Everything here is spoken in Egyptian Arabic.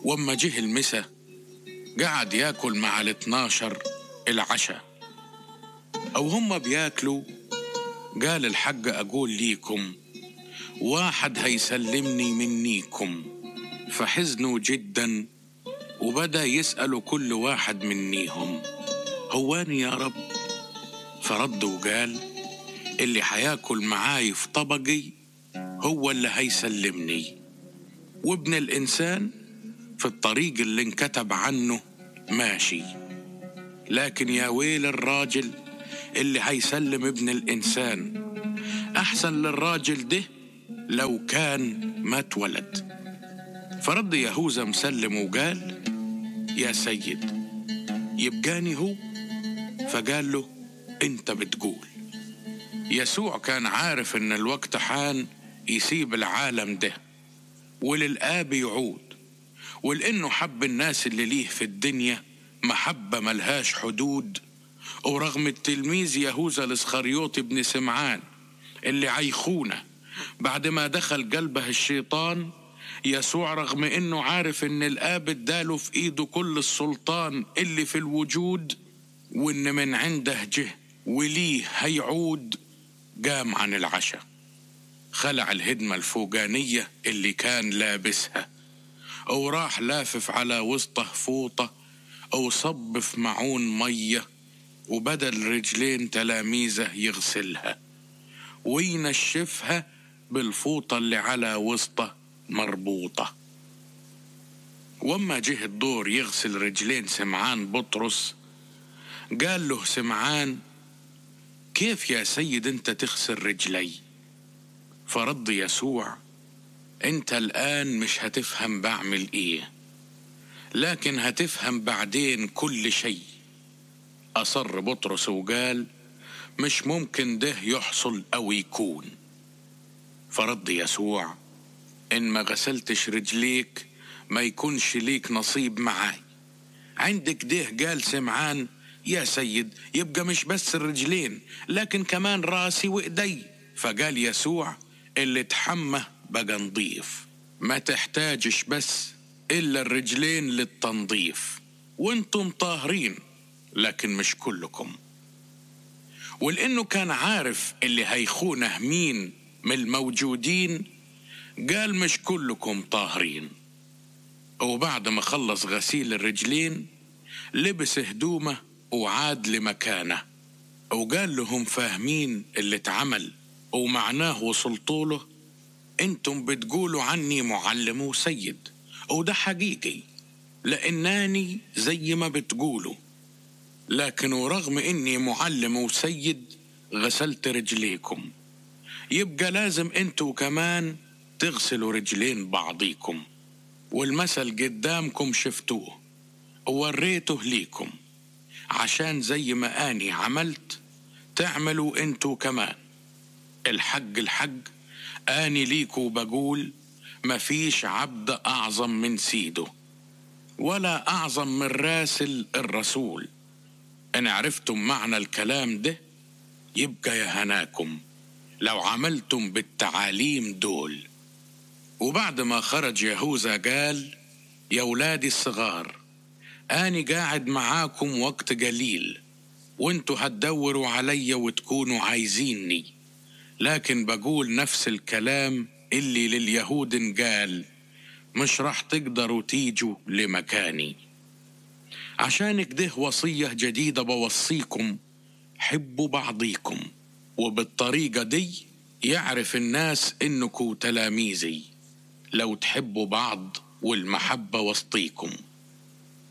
واما جه المسا قعد ياكل مع الاتناشر العشاء او هم بياكلوا قال الحق اقول ليكم واحد هيسلمني منيكم فحزنوا جدا وبدا يسالوا كل واحد منيهم هواني يا رب فرد وقال اللي حياكل معاي في طبقي هو اللي هيسلمني وابن الانسان في الطريق اللي انكتب عنه ماشي لكن يا ويل الراجل اللي هيسلم ابن الانسان احسن للراجل ده لو كان ما اتولد فرد يهوذا مسلم وقال يا سيد يبقاني هو فقال له انت بتقول يسوع كان عارف ان الوقت حان يسيب العالم ده وللآب يعود ولأنه حب الناس اللي ليه في الدنيا محبة ملهاش حدود ورغم التلميذ يهوذا الاسخريوطي بن سمعان اللي عيخونه بعد ما دخل قلبه الشيطان يسوع رغم انه عارف ان الاب اداله في ايده كل السلطان اللي في الوجود وان من عنده جه وليه هيعود قام عن العشاء خلع الهدمة الفوقانية اللي كان لابسها وراح لافف على وسطه فوطة وصب في معون مية وبدل رجلين تلاميذه يغسلها وينشفها بالفوطة اللي على وسطه مربوطة وما جه الدور يغسل رجلين سمعان بطرس قال له سمعان كيف يا سيد انت تغسل رجلي فرد يسوع انت الان مش هتفهم بعمل ايه لكن هتفهم بعدين كل شيء اصر بطرس وقال مش ممكن ده يحصل او يكون فرد يسوع ان ما غسلتش رجليك ما يكونش ليك نصيب معاي عندك ده قال سمعان يا سيد يبقى مش بس الرجلين لكن كمان راسي وايدي فقال يسوع اللي تحمى بقى نضيف ما تحتاجش بس الا الرجلين للتنظيف وانتم طاهرين لكن مش كلكم ولانه كان عارف اللي هيخونه مين من الموجودين قال مش كلكم طاهرين وبعد ما خلص غسيل الرجلين لبس هدومه وعاد لمكانه وقال لهم فاهمين اللي اتعمل ومعناه وصلتوا له انتم بتقولوا عني معلم وسيد وده حقيقي لاناني زي ما بتقولوا لكن ورغم اني معلم وسيد غسلت رجليكم يبقى لازم انتوا كمان تغسلوا رجلين بعضيكم والمثل قدامكم شفتوه ووريته ليكم عشان زي ما اني عملت تعملوا انتوا كمان الحق الحق اني ليكوا بقول مفيش عبد اعظم من سيده ولا اعظم من راسل الرسول ان عرفتم معنى الكلام ده يبقى يا هناكم لو عملتم بالتعاليم دول وبعد ما خرج يهوذا قال يا ولادي الصغار أني قاعد معاكم وقت قليل وانتوا هتدوروا عليا وتكونوا عايزيني لكن بقول نفس الكلام اللي لليهود قال مش راح تقدروا تيجوا لمكاني عشان كده وصية جديدة بوصيكم حبوا بعضيكم وبالطريقة دي يعرف الناس انكم تلاميذي لو تحبوا بعض والمحبة وسطيكم